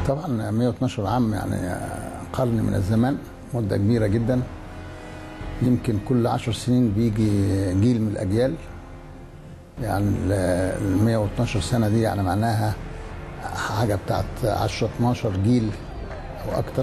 طبعا 112 عام يعني قرن من الزمان مده كبيره جدا يمكن كل عشر سنين بيجي جيل من الاجيال يعني ال 112 سنه دي يعني معناها حاجه بتاعت 10 12 جيل او اكتر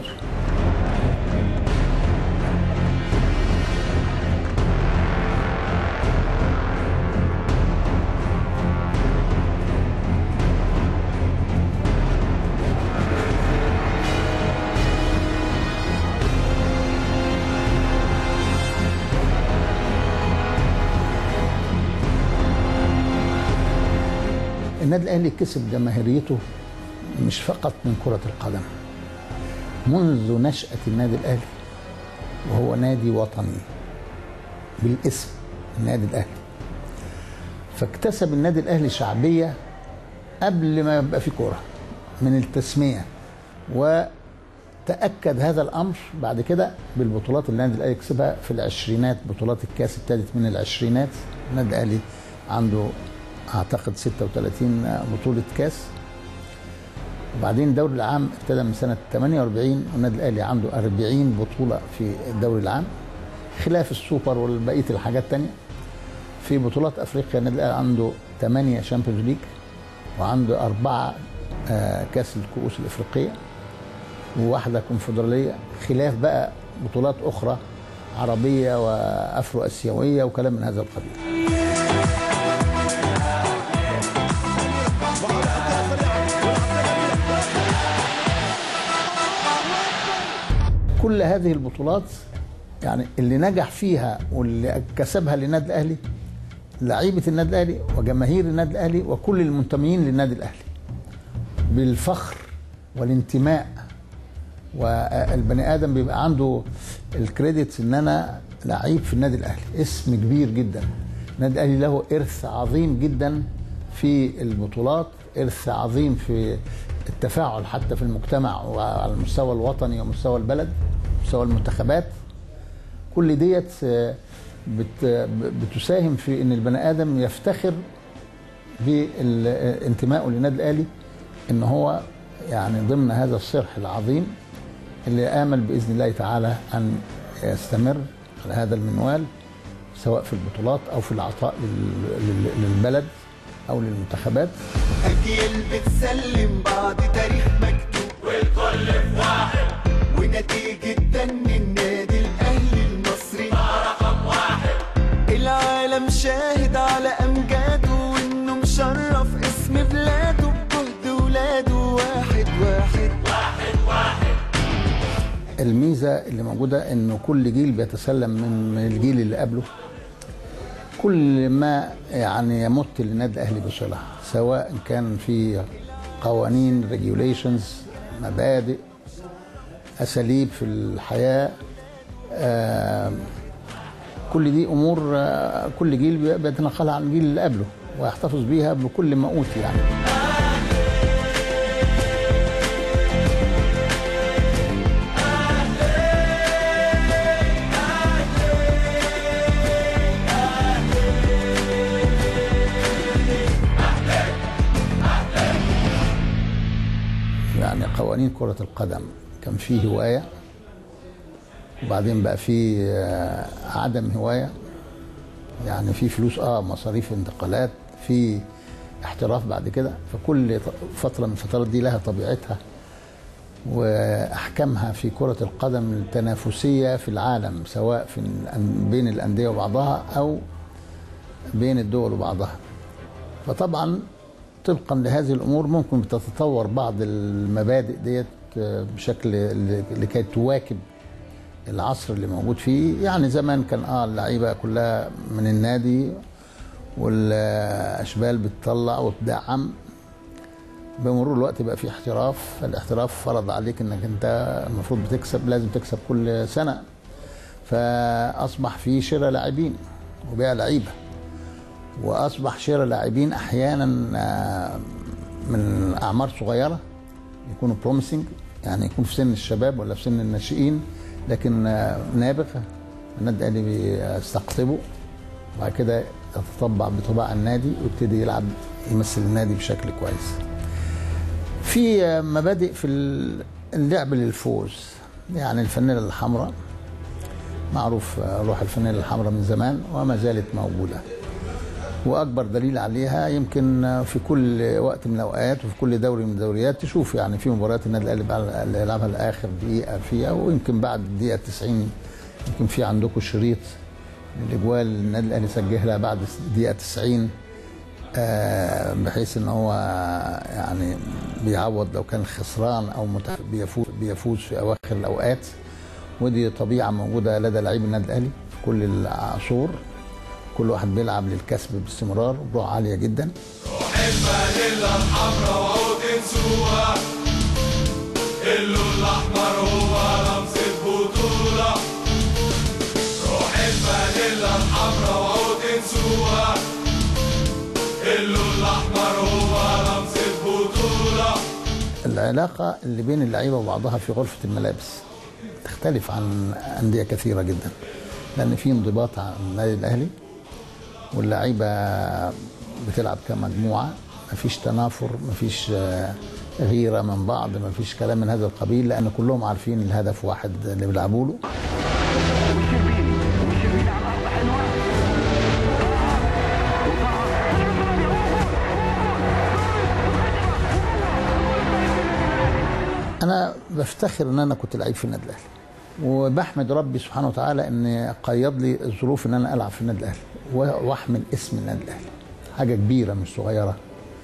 النادي الاهلي كسب جماهيريته مش فقط من كره القدم منذ نشاه النادي الاهلي وهو نادي وطني بالاسم النادي الاهلي فاكتسب النادي الاهلي شعبيه قبل ما يبقى في كوره من التسميه وتاكد هذا الامر بعد كده بالبطولات اللي النادي الاهلي كسبها في العشرينات بطولات الكاس ابتدت من العشرينات النادي الاهلي عنده اعتقد 36 بطوله كاس وبعدين الدوري العام ابتدى من سنه 48 والنادي الاهلي عنده 40 بطوله في الدوري العام خلاف السوبر وبقيه الحاجات الثانيه في بطولات افريقيا النادي الاهلي عنده 8 شامبيونز ليج وعنده أربعة آه، كاس الكؤوس الافريقيه وواحده كونفدراليه خلاف بقى بطولات اخرى عربيه وافرو اسيويه وكلام من هذا القبيل كل هذه البطولات يعني اللي نجح فيها واللي كسبها للنادي الاهلي لعيبه النادي الاهلي وجماهير النادي الاهلي وكل المنتمين للنادي الاهلي بالفخر والانتماء والبني ادم بيبقى عنده الكريدت ان انا لعيب في النادي الاهلي اسم كبير جدا النادي الاهلي له ارث عظيم جدا في البطولات ارث عظيم في التفاعل حتى في المجتمع وعلى المستوى الوطني ومستوى البلد مستوى المنتخبات كل ديت آه، بت بتساهم في ان البني ادم يفتخر بانتمائه للنادي الاهلي ان هو يعني ضمن هذا الصرح العظيم اللي امل باذن الله تعالى ان يستمر على هذا المنوال سواء في البطولات او في العطاء لل- لل- للبلد او للمنتخبات أجيال بتسلم بعض تاريخ مكتوب والكل في واحد ونتيجة دن النادي الأهلي المصري رقم واحد العالم شاهد على أمجاده وإنه مشرف اسم بلاده بجهد ولاده واحد واحد الميزه اللي موجوده انه كل جيل بيتسلم من من الجيل اللي قبله كل ما يعني يمت للنادي الاهلي بصله سواء كان في قوانين ريجوليشنز مبادئ اساليب في الحياه آم، كل دي امور آه، كل جيل بي- بيتنقلها عن الجيل اللي قبله ويحتفظ بيها بكل ما اوتي يعني يعني قوانين كرة القدم كان فيه هواية وبعدين بقى فيه آه، عدم هواية يعني في فلوس اه مصاريف انتقالات في احتراف بعد كده فكل ط- فترة من الفترات دي لها طبيعتها واحكامها في كرة القدم التنافسية في العالم سواء في الأن- بين الأندية وبعضها أو بين الدول وبعضها فطبعا طبقا لهذه الامور ممكن بتتطور بعض المبادئ ديت آه، بشكل ل- لكي تواكب العصر اللي موجود فيه يعني زمان كان اه اللعيبه كلها من النادي والاشبال بتطلع وتدعم بمرور الوقت بقى في احتراف الاحتراف فرض عليك انك انت المفروض بتكسب لازم تكسب كل سنه فاصبح في شراء لاعبين وبيع لعيبه واصبح شراء لاعبين احيانا آه، من اعمار صغيره يكونوا بروميسنج يعني يكون في سن الشباب ولا في سن الناشئين لكن آه، نابغ النادي الاهلي بيستقطبه وبعد كده يتطبع بطباع النادي ويبتدي يلعب يمثل النادي بشكل كويس في مبادئ في اللعب للفوز يعني الفانيله الحمراء معروف روح الفانيله الحمراء من زمان وما زالت موجوده واكبر دليل عليها يمكن في كل وقت من الاوقات وفي كل دوري من الدوريات تشوف يعني في مباريات النادي الاهلي بقى اللي يلعبها لاخر دقيقه فيها ويمكن بعد الدقيقه 90 يمكن في عندكم شريط الاجوال النادي الاهلي سجلها بعد الدقيقه 90 آه، بحيث ان هو يعني بيعوض لو كان خسران او متف- بيفوز بيفوز في اواخر الاوقات ودي طبيعه موجوده لدى لعيب النادي الاهلي في كل العصور كل واحد بيلعب للكسب باستمرار بروح عاليه جدا الفانيلا الحمراء وعود انسوها اللون الاحمر هو رمز البطولة روح الفانيلا الحمراء وعود انسوها اللون الاحمر هو رمز البطولة العلاقه اللي بين اللعيبه وبعضها في غرفه الملابس تختلف عن انديه كثيره جدا لان في انضباط على النادي الاهلي واللعيبه بتلعب كمجموعه مفيش تنافر مفيش آه، غيره من بعض مفيش كلام من هذا القبيل لان كلهم عارفين الهدف واحد اللي بيلعبوا له انا بفتخر ان انا كنت لعيب في النادي الاهلي وبحمد ربي سبحانه وتعالى ان قيض لي الظروف ان انا العب في النادي الاهلي و- واحمل اسم النادي الاهلي حاجه كبيره مش صغيره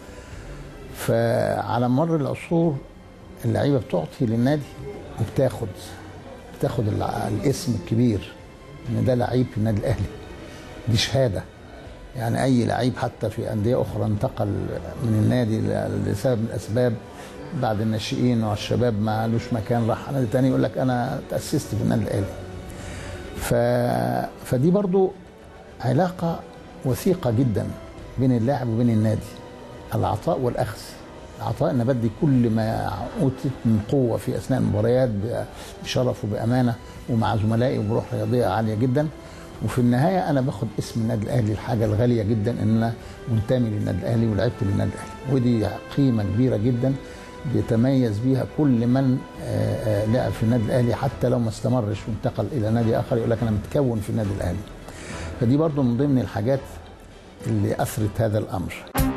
فعلى مر العصور اللعيبه بتعطي للنادي وبتاخد بتاخد الع- الاسم الكبير ان ده لعيب في النادي الاهلي دي شهاده يعني اي لعيب حتى في انديه اخرى انتقل من النادي ل- لسبب من الاسباب بعد الناشئين والشباب ما لوش مكان راح نادي تاني يقول لك انا تاسست في النادي الاهلي ف... فدي برضو علاقه وثيقه جدا بين اللاعب وبين النادي العطاء والاخذ العطاء ان بدي كل ما اوتيت من قوه في اثناء المباريات بشرف وبامانه ومع زملائي وبروح رياضيه عاليه جدا وفي النهايه انا باخد اسم النادي الاهلي الحاجه الغاليه جدا ان انا منتمي للنادي الاهلي ولعبت للنادي الاهلي ودي قيمه كبيره جدا بيتميز بيها كل من آه، آه، لعب في النادي الاهلي حتى لو ما استمرش وانتقل الى نادي اخر يقول لك انا متكون في النادي الاهلي فدي برضو من ضمن الحاجات اللي اثرت هذا الامر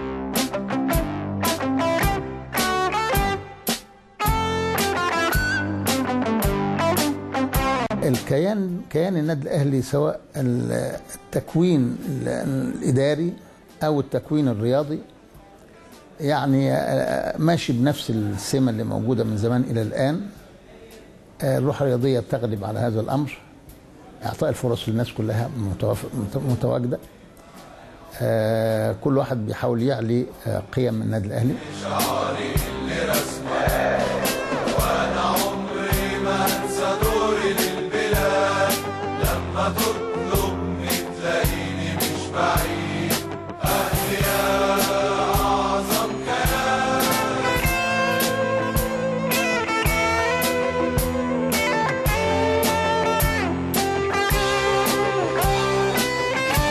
الكيان كيان النادي الاهلي سواء التكوين الاداري او التكوين الرياضي يعني آه، ماشي بنفس السمه اللي موجوده من زمان الى الان آه، الروح الرياضيه بتغلب على هذا الامر اعطاء الفرص للناس كلها متوف- مت- متواجده آه، كل واحد بيحاول يعلي آه، قيم النادي الاهلي